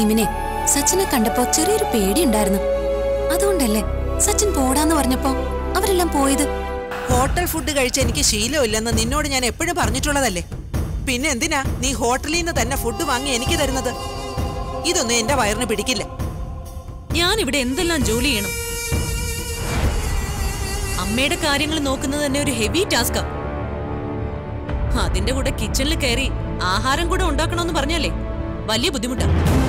ടീമിനെ സച്ചിനെ കണ്ടപ്പോ ചെറിയൊരു പേടിയുണ്ടായിരുന്നു അതുകൊണ്ടല്ലേ സച്ചിൻ പോടാന്ന് പറഞ്ഞപ്പോ അവരെല്ലാം പോയത് ഹോട്ടൽ ഫുഡ് കഴിച്ച് എനിക്ക് ശീലമില്ലെന്ന് നിന്നോട് ഞാൻ എപ്പോഴും പറഞ്ഞിട്ടുള്ളതല്ലേ പിന്നെ എന്തിനാ നീ ഹോട്ടലിൽ നിന്ന് തന്നെ ഫുഡ് വാങ്ങി എനിക്ക് തരുന്നത് ഇതൊന്നും എന്റെ വയറിന് പിടിക്കില്ല ഞാൻ ഇവിടെ എന്തെല്ലാം ജോലി ചെയ്യണം അമ്മയുടെ കാര്യങ്ങൾ നോക്കുന്നത് തന്നെ ഒരു ഹെവി ടാസ്കാ അതിന്റെ കൂടെ കിച്ചണിൽ കയറി ആഹാരം കൂടെ ഉണ്ടാക്കണമെന്ന് പറഞ്ഞാലേ വലിയ ബുദ്ധിമുട്ടാ